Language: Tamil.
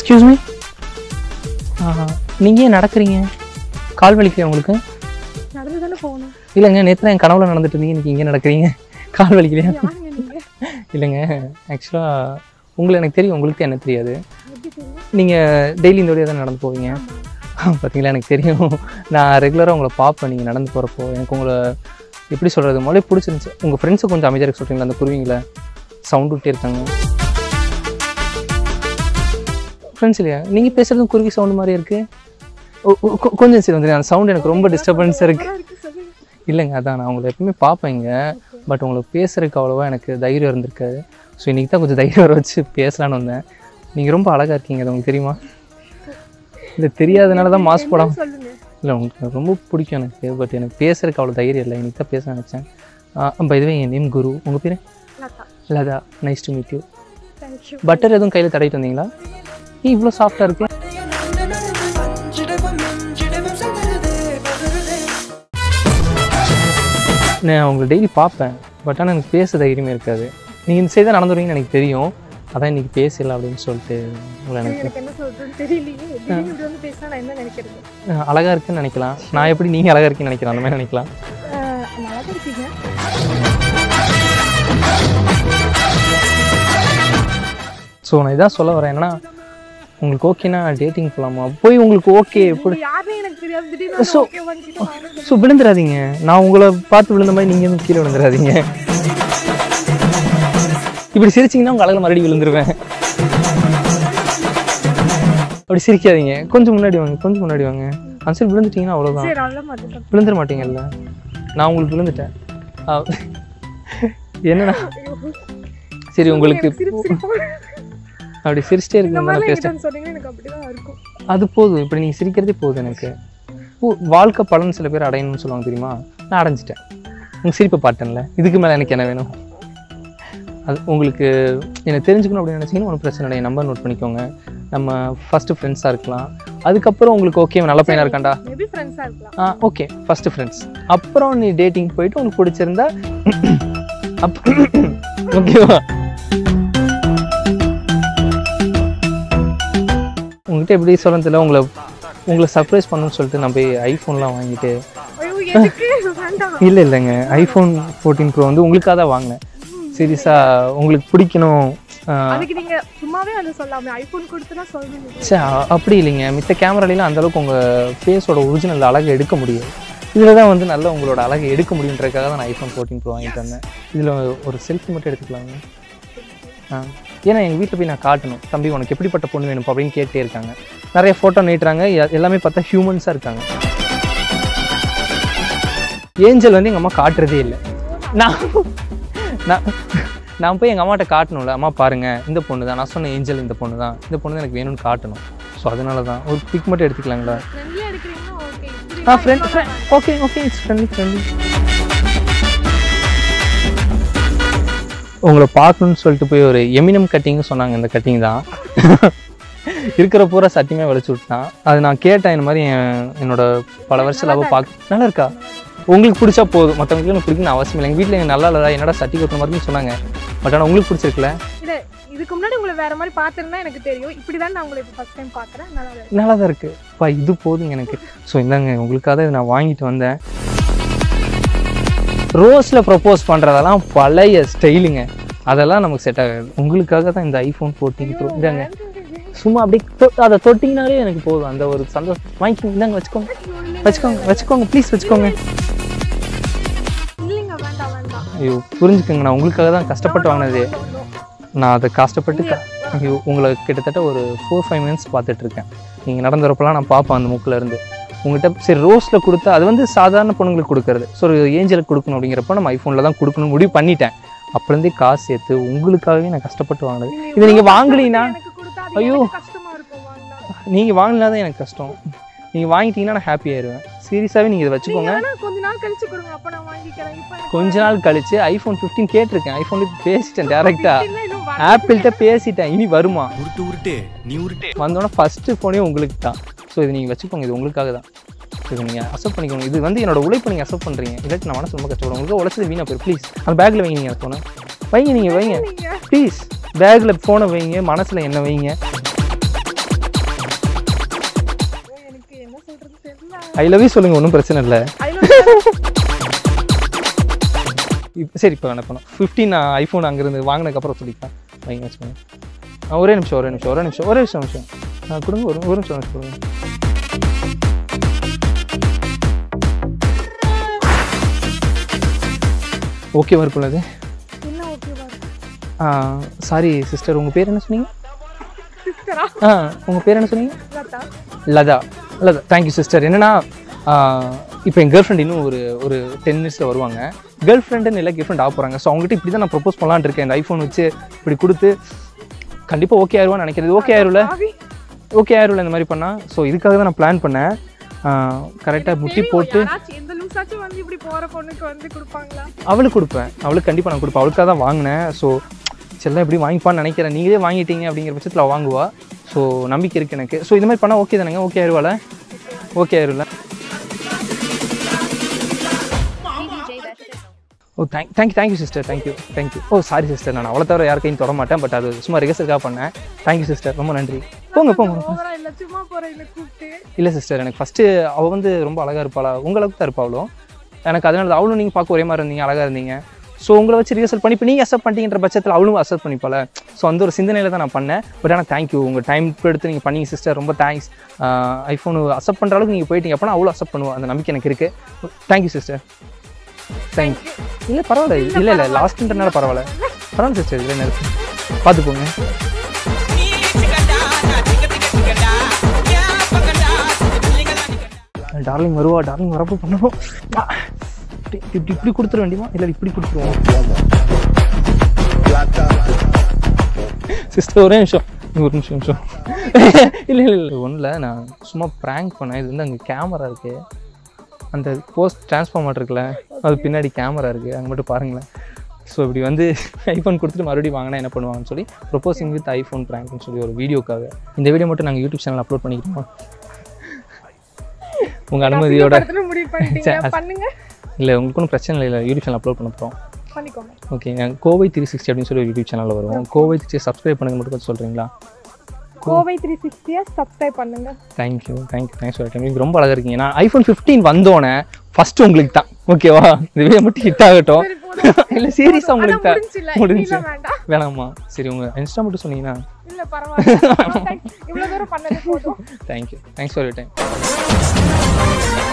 எக்ஸ்கியூஸ் மீ நீங்கள் ஏன் நடக்கிறீங்க கால் வலிக்கலையா உங்களுக்கு நடந்து தானே போகணும் இல்லைங்க நேற்று என் கனவுல நடந்துட்டு இருந்தீங்க இன்னைக்கு இங்கே நடக்கிறீங்க கால் வலிக்கலையா யாருங்க நீங்க இல்லைங்க ஆக்சுவலாக உங்களை எனக்கு தெரியும் உங்களுக்கு என்ன தெரியாது எப்படி தெரியும் நீங்கள் டெய்லி இந்த வழியாக தான் நடந்து போவீங்க பார்த்தீங்களா எனக்கு தெரியும் நான் ரெகுலராக உங்களை பார்ப்பேன் நீங்கள் நடந்து போகிறப்போ எனக்கு உங்களை எப்படி சொல்கிறது முதல்ல பிடிச்சிருந்துச்சு உங்கள் ஃப்ரெண்ட்ஸை கொஞ்சம் அமைதியாக இருக்க சொல்கிறீங்களா அந்த குருவிங்கள சவுண்ட் விட்டே இருக்காங்க ஃப்ரெண்ட்ஸ் இல்லையா நீங்கள் பேசுகிறதும் குருவி சவுண்டு மாதிரி இருக்குது கொஞ்சம் சரி வந்து அந்த சவுண்ட் எனக்கு ரொம்ப டிஸ்டர்பன்ஸாக இருக்குது நல்லா இருக்கு சொல்லுங்க இல்லைங்க அதான் நான் உங்களை எப்பவுமே பார்ப்பேங்க பட் உங்களுக்கு பேசுறதுக்கு அவ்வளோவா எனக்கு தைரியம் இருந்திருக்காது ஸோ இன்றைக்கி தான் கொஞ்சம் தைரியம் வர வச்சு பேசலான்னு வந்தேன் நீங்கள் ரொம்ப அழகாக இருக்கீங்க அது உங்களுக்கு தெரியுமா இல்லை தெரியாதனால தான் மாஸ்க் போடாமல் சொல்லுங்க இல்லை உங்களுக்கு ரொம்ப பிடிக்கும் எனக்கு பட் எனக்கு பேசுறதுக்கு அவ்வளோ தைரியம் இல்லை இன்னைக்கு தான் பேச நினச்சேன் பை இதுவே என் நேம் குரு உங்கள் பேர் Latha Latha nice to meet you thank you butter எதுவும் கையில் தடவிட்டு வந்தீங்களா ஏ இவ்வளோ சாஃப்டாக இருக்கு நான் உங்களை டெய்லி பார்ப்பேன் பட் ஆனால் எனக்கு பேச தைரியமே இருக்காது நீங்கள் இந்த சைடு தான் நடந்துருவீங்கன்னு எனக்கு தெரியும் அதான் இன்னைக்கு பேசல அப்படின்னு சொல்லிட்டு உங்களை எனக்கு எனக்கு என்ன சொல்றதுன்னு தெரியலையே திடீர்னு இப்படி வந்து பேசினா நான் என்ன நினைக்கிறது அஹ், அழகா இருக்குன்னு நினைக்கலாம் நான் எப்படி நீங்கள் அழகா இருக்கீங்கன்னு நினைக்கிறேன் அந்த மாதிரி நினைக்கலாம் அஹ், நல்லா தான் இருக்கீங்க ஸோ நான் இதான் சொல்ல வரேன் என்னன்னா உங்களுக்கு ஓகேனா டேட்டிங் போகலாமா போய் உங்களுக்கு ஓகே எப்படி நீங்க யாருன்னு எனக்கு தெரியாது திடீர்னு So- ஓகே வாங்கிட்டு வாங்க. ஸோ விழுந்துடாதீங்க நான் உங்களை பார்த்து விழுந்த மாதிரி நீங்கள் எதுவும் கீழே விழுந்துடாதீங்க இப்படி சிரிச்சிங்கன்னா உங்கள் அழகில் மறுபடியும் விழுந்துருவேன் அப்படி சிரிக்காதீங்க கொஞ்சம் முன்னாடி வாங்க கொஞ்சம் முன்னாடி வாங்க அந்த சைடு விழுந்துட்டீங்கன்னா அவ்வளோதான் சரி நல்ல மாதிரி விழுந்துட மாட்டீங்கல்ல நான் உங்களுக்கு விழுந்துட்டேன் ஆ, என்னண்ணா சரி உங்களுக்கு சிரிப்பு சிரிப்பு அப்படி சிரிச்சிட்டே இந்த இருக்கு மாதிரி பேச என்கிட்ட சொன்னீங்கன்னா எனக்கு அப்படிதான் இருக்கும் அது போதும் இப்படி நீங்கள் சிரிக்கிறதே போதும் எனக்கு ஓ வாழ்க்கை பலன் சில பேர் அடையணும்னு சொல்லுவாங்க தெரியுமா நான் அடைஞ்சிட்டேன் உங்கள் சிரிப்பை பாட்டேன்ல இதுக்கு மேலே எனக்கு என்ன வேணும் அது உங்களுக்கு என்னை தெரிஞ்சுக்கணும் அப்படின்னு நினச்சிங்கன்னா ஒன்றும் பிரச்சனை இல்லை என் நம்பர் நோட் பண்ணிக்கோங்க நம்ம ஃபஸ்ட்டு ஃப்ரெண்ட்ஸாக இருக்கலாம் அதுக்கப்புறம் உங்களுக்கு ஓகே நல்ல பையனாக இருக்காண்டா மேபி ஃப்ரெண்ட்ஸா இருக்கலாம் ஆ ஓகே ஃபஸ்ட்டு ஃப்ரெண்ட்ஸ் அப்புறம் நீ டேட்டிங் போயிட்டு உனக்கு பிடிச்சிருந்தா அப் ஓகேவா உங்ககிட்ட எப்படி சொல்ல தெரியல உங்களை உங்களை சர்ப்ரைஸ் பண்ணணும்னு சொல்லிட்டு நான் போய் ஐஃபோன்லாம் வாங்கிட்டு ஐயோ எதுக்கு வேண்டாம் இல்லை இல்லைங்க ஐஃபோன் ஃபோர்டீன் ப்ரோ வந்து உங்களுக்காக தான் வாங்கினேன் சீரியஸாக உங்களுக்கு பிடிக்கணும் ஆ, அதுக்கு நீங்க சும்மாவே வந்து சொல்லாம ஐபோன் கொடுத்துனா சொல்லுங்க ச்சே அ- அப்படி இல்லைங்க மித்த கேமராலாம் அந்த அளவுக்கு உங்கள் ஃபேஸோட ஒரிஜினல் அழகை எடுக்க முடியும் இதில் தான் வந்து நல்லா உங்களோட அழகை எடுக்க முடியுன்றதுக்காக தான் நான் ஐஃபோன் ஃபோர்டீன் ப்ரோ வாங்கிட்டு வந்தேன் இதில் ஒரு செல்ஃபி மட்டும் எடுத்துக்கலாங்க ஆ ஏன்னா எங்கள் வீட்டில் போய் நான் காட்டணும் தம்பி உனக்கு எப்படிப்பட்ட பொண்ணு வேணும் அப்படின்னு கேட்டே இருக்காங்க நிறைய ஃபோட்டோ நீட்டுறாங்க எ- எல்லாமே பார்த்தா ஹியூமன்ஸாக இருக்காங்க ஏஞ்சல் வந்து எங்கள் அம்மா காட்டுறதே இல்லை நான் நான் நான் போய் எங்கள் அம்மாட்ட காட்டணும்ல அம்மா பாருங்க இந்த பொண்ணு தான் நான் சொன்ன ஏஞ்சல் இந்த பொண்ணு தான் இந்த பொண்ணு தான் எனக்கு வேணும்னு காட்டணும் ஸோ அதனால தான் ஒரு பிக் மட்டும் எடுத்துக்கலாங்களா ஃப்ரெண்ட்லியா எடுக்கிறீங்கன்னா ஓகே ஆ friend okay okay it's friendly friendly உங்களை பார்க்கணும்னு சொல்லிட்டு போய் ஒரு எமினம் கட்டிங்னு சொன்னாங்க இந்த கட்டிங் தான் இருக்கிற பூரா சத்தியமே வலிச்சு விட்டான் அது நான் கேட்டேன் இந்த மாதிரி என் என்னோட பல வருஷம் லவ் பார்க்க நல்லா இருக்கா உங்களுக்கு பிடிச்சா போதும் மற்றவங்களுக்கு எனக்கு பிடிக்கணும் அவசியம் இல்லை எங்கள் வீட்டில் எனக்கு நல்லா இல்லடா என்னடா சட்டி கொட்டுற மாதிரி சொன்னாங்க பட் ஆனால் உங்களுக்கு பிடிச்சிருக்குல்ல இல்ல இதுக்கு முன்னாடி உங்களை வேற மாதிரி பார்த்திருந்தா எனக்கு தெரியும் இப்படிதான் நான் உங்களை இப்போ ஃபர்ஸ்ட் டைம் பார்க்கறேன் நல்லா இருக்கு நல்லா தான் இருக்குது பா இது போதுங்க எனக்கு ஸோ இந்தாங்க உங்களுக்காக இதை நான் வாங்கிட்டு வந்தேன் ரோஸில் ப்ரப்போஸ் பண்ணுறதெல்லாம் பழைய ஸ்டைலுங்க அதெல்லாம் நமக்கு செட் ஆகாது உங்களுக்காக தான் இந்த ஐஃபோன் ஃபோர்டீன் ப்ரோ இதாங்க சும்மா அப்படியே தொ- அதை தொட்டிங்கனாலே எனக்கு போதும் அந்த ஒரு சந்தோஷம் வாங்கிக்கோங்க இந்தாங்க வச்சுக்கோங்க வச்சுக்கோங்க வச்சுக்கோங்க ப்ளீஸ் வச்சுக்கோங்க இல்லைங்க வேண்டாம் வேண்டாம் ஐயோ புரிஞ்சுக்கோங்க நான் உங்களுக்காக தான் கஷ்டப்பட்டு வாங்கினது நான் அதை கஷ்டப்பட்டு க- ஐயோ உங்களை கிட்டத்தட்ட ஒரு ஃபோர் ஃபைவ் மினிட்ஸ் பார்த்துட்டு இருக்கேன் நீங்கள் நடந்து வரப்பெல்லாம் நான் பார்ப்பேன் அந்த மூக்கில் இருந்து உங்கள்கிட்ட சரி ரோஸில் கொடுத்தா அது வந்து சாதாரண பொண்ணுங்களுக்கு கொடுக்கறது ஸோ ஒரு ஏஞ்சலுக்கு கொடுக்கணும் அப்படிங்கிறப்ப நம்ம ஐஃபோனில் தான் கொடுக்கணும் முடிவு பண்ணிட்டேன் அப்போலேருந்தே காசு சேர்த்து உங்களுக்காகவே நான் கஷ்டப்பட்டு வாங்கினது இதை நீங்கள் வாங்கலைன்னா எனக்கு கொடுத்தா அது ஐயோ. எனக்கு கஷ்டமா இருக்கும் வாங்கினா நீங்கள் வாங்கினா தான் எனக்கு கஷ்டம் நீங்கள் வாங்கிட்டீங்கன்னா நான் ஹாப்பி ஆயிடுவேன் சீரியஸாகவே நீங்கள் இதை நீங்க வச்சுக்கோங்க வேணா கொஞ்ச நாள் கழிச்சு கொடுங்க அப்ப நான் வாங்கிக்கிறேன் இப்போ எனக்கு கொஞ்ச நாள் கழிச்சு ஐஃபோன் ஃபிஃப்டீன் கேட்டிருக்கேன் ஐஃபோன்ல பேசிட்டேன் டேரெக்டாக இல்ல, இன்னும் வர- ஆப்பிள்கிட்ட பேசிட்டேன் இனி வருமா உருட்டு உருட்டு நீ உருட்டு வந்தோடனே ஃபஸ்ட்டு ஃபோனே உங்களுக்கு தான் ஸோ இது நீங்கள் வச்சுக்கோங்க இது உங்களுக்காக தான் இது நீங்கள் அக்செப்ட் பண்ணிக்கோங்க இது வந்து என்னோட உழைப்பு நீங்கள் அக்செப்ட் பண்ணுறீங்க இல்லாட்டி நான் மனசு ரொம்ப கஷ்டப்படும் உங்களுக்கு உழைச்சது வீணாக போயிரு ப்ளீஸ் அந்த பேக்கில் வைங்க நீங்கள் ஃபோனை வைங்க நீங்கள் வைங்க நீங்க ப்ளீஸ் பேக்கில் ஃபோனை வைங்க மனசில் என்ன வைங்க ஐ லவ் யூ சொல்லுங்கள் ஒன்றும் பிரச்சனை இல்லை I love you. இப்போ சரி இப்போ என்ன பண்ணோம் ஃபிஃப்டீன் ஐஃபோன் அங்கேருந்து வாங்கினதுக்கப்புறம் சொல்லிக்கலாம் வைங்க வச்சுக்கோங்க ஆ, ஒரே நிமிஷம் ஒரே நிமிஷம் ஒரே நிமிஷம் ஒரே நிமிஷம் நிமிஷம் ஆ, கொடுங்க ஒரு ஒரு நிமிஷம் நிமிஷம் கொடுங்க ஓகேவா இருக்கும்ல அது என்ன ஓகேவா இருக்கு சாரி சிஸ்டர் உங்கள் பேர் என்ன சொன்னீங்க சிஸ்டரா ஆ உங்கள் பேர் என்ன சொன்னீங்க லதா லதா லதா தேங்க்யூ சிஸ்டர் என்னன்னா இப்போ என் கேர்ள் ஃப்ரெண்ட் இன்னும் ஒரு ஒரு டென் மினிட்ஸில் வருவாங்க கேர்ள் ஃப்ரெண்டுன்னு இல்லை கேர்ள் ஃப்ரெண்ட் ஆக போகிறாங்க ஸோ அவங்ககிட்ட இப்படி தான் நான் ப்ரப்போஸ் பண்ணலான்னு இருக்கேன் இந்த ஐஃபோன் வச்சு இப்படி கொடுத்து கண்டிப்பாக ஓகே ஆயிடுவான்னு நினைக்கிறது ஓகே ஆயிரும்ல ஆவி ஓகே ஆயிரும்ல இந்த மாதிரி பண்ணால் ஸோ இதுக்காக தான் நான் பிளான் பண்ணேன் கரெக்டாக முட்டி தெரியும், போட்டு யாராச்சும் எந்த லூசாச்சும் வந்து இப்படி போற பொண்ணுக்கு வந்து கொடுப்பாங்களா அவளுக்கு கொடுப்பேன் அவளுக்கு கண்டிப்பாக நான் கொடுப்பேன் அவளுக்காக தான் வாங்கினேன் ஸோ செல்லம் எப்படி வாங்கிப்பான்னு நினைக்கிறேன் நீங்களே வாங்கிட்டீங்க அப்படிங்கிற பட்சத்தில் அவள் வாங்குவா ஸோ நம்பிக்கை இருக்குது எனக்கு ஸோ இது மாதிரி பண்ணால் ஓகே தானேங்க ஓகே ஆயிருவாள ஓகே ஆயிரும்ல oh thank thank you thank you sister thank you thank you oh sorry sister நான் அவ்வளோ தவிர யாருக்கையும் தொட மாட்டேன் பட் அது சும்மா ரிகர்சலுக்காக பண்ணேன் தேங்க்யூ சிஸ்டர் ரொம்ப நன்றி போங்க போங்க ஓவரா இல்ல சும்மா போற இல்ல கூப்பிட்டு இல்லை சிஸ்டர் எனக்கு ஃபஸ்ட்டு அவள் வந்து ரொம்ப அழகாக இருப்பாளா உங்களுக்கு தான் இருப்பா அவளும் எனக்கு அதனால தான் அவளும் நீங்கள் பார்க்க ஒரே மாதிரி இருந்தீங்க அழகாக இருந்தீங்க ஸோ உங்களை வச்சு ரிஹர்சல் பண்ணி இப்போ நீங்கள் அக்செப்ட் பண்ணிட்டீங்கிற பட்சத்தில் அவளும் அக்செப்ட் பண்ணிப்பால ஸோ அந்த ஒரு சிந்தனையில் தான் நான் பண்ணேன் பட் ஆனால் தேங்க்யூ உங்கள் டைம் எடுத்து நீங்கள் பண்ணீங்க சிஸ்டர் ரொம்ப தேங்க்ஸ் ஐஃபோன் அக்செப்ட் பண்ணுற அளவுக்கு நீங்கள் போயிட்டீங்க அப்போனா அவ்வளோ அக்செப்ட் பண்ணுவோம் அந்த நம்பிக்கை எனக்கு இருக்குது தேங்க்யூ சிஸ்டர் தேங்க்யூ இல்லை பரவாயில்ல இல்லை இல்லை லாஸ்ட்ன்றனால பரவாயில்ல பரவாயில்ல சிஸ்டர் இல்லை என்ன இருக்கு பார்த்து போங்க டார்லிங் வருவா டார்லிங் வரப்போ பண்ணுவோம் இப்படி இப்படி இப்படி கொடுத்துட வேண்டியமா இல்லை இப்படி கொடுத்துருவோம் சிஸ்டர் ஒரே நிமிஷம் ஒரு நிமிஷம் நிமிஷம் இல்லை இல்லை இல்லை ஒன்றும் நான் சும்மா ப்ராங்க் பண்ணேன் இது வந்து அங்கே கேமரா இருக்கு அந்த போஸ்ட் டிரான்ஸ்ஃபார்மர் இருக்குல்ல அது பின்னாடி கேமரா இருக்குது அங்கே மட்டும் பாருங்களேன் ஸோ இப்படி வந்து ஐஃபோன் கொடுத்துட்டு மறுபடியும் வாங்கினா என்ன பண்ணுவாங்கன்னு சொல்லி ப்ரொபோசிங் வித் ஐஃபோன் ப்ராங்க்னு சொல்லி ஒரு வீடியோக்காக இந்த வீடியோ மட்டும் நாங்கள் யூடியூப் சேனல் அப்லோட் பண்ணிக்கிறோமா உங்கள் அனுமதியோட படத்துல முடிவு பண்ணிட்டீங்க பண்ணுங்க இல்லை உங்களுக்கு ஒன்றும் பிரச்சனை இல்லை யூடியூப் சேனல் அப்லோட் பண்ண போகிறோம் பண்ணிக்கோங்க ஓகே நாங்கள் கோவை த்ரீ சிக்ஸ்டி அப்படின்னு சொல்லி ஒரு யூடியூப் சேனலில் வரும் கோவை த்ரீ சப்ஸ்கிரைப் பண்ணுங்க மட்டும் கொஞ்சம் சொல்கிறீங்களா கோவை த்ரீ சிக்ஸ்டியை சப்ஸ்கிரைப் பண்ணுங்க thank you thank you thanks for time ரொம்ப அழகாக இருக்கீங்க நான் ஐஃபோன் ஃபிஃப்டீன் வந்தோடனே ஃபர்ஸ்ட் உங்களுக்கு தான் ஓகேவா இந்த வீடியோ மட்டும் ஹிட் ஆகட்டும் சரி, போதும். இல்லை சீரியஸாக உங்களுக்கு தான் முடிஞ்சுல முடிஞ்சு இனிமே வேண்டாம் வேணாமா சரி உங்கள் இன்ஸ்டா மட்டும் சொன்னீங்கன்னா இல்ல பரவாயில்ல இவ்வளவு தூரம் பண்ணது போதும் thank you thanks for your time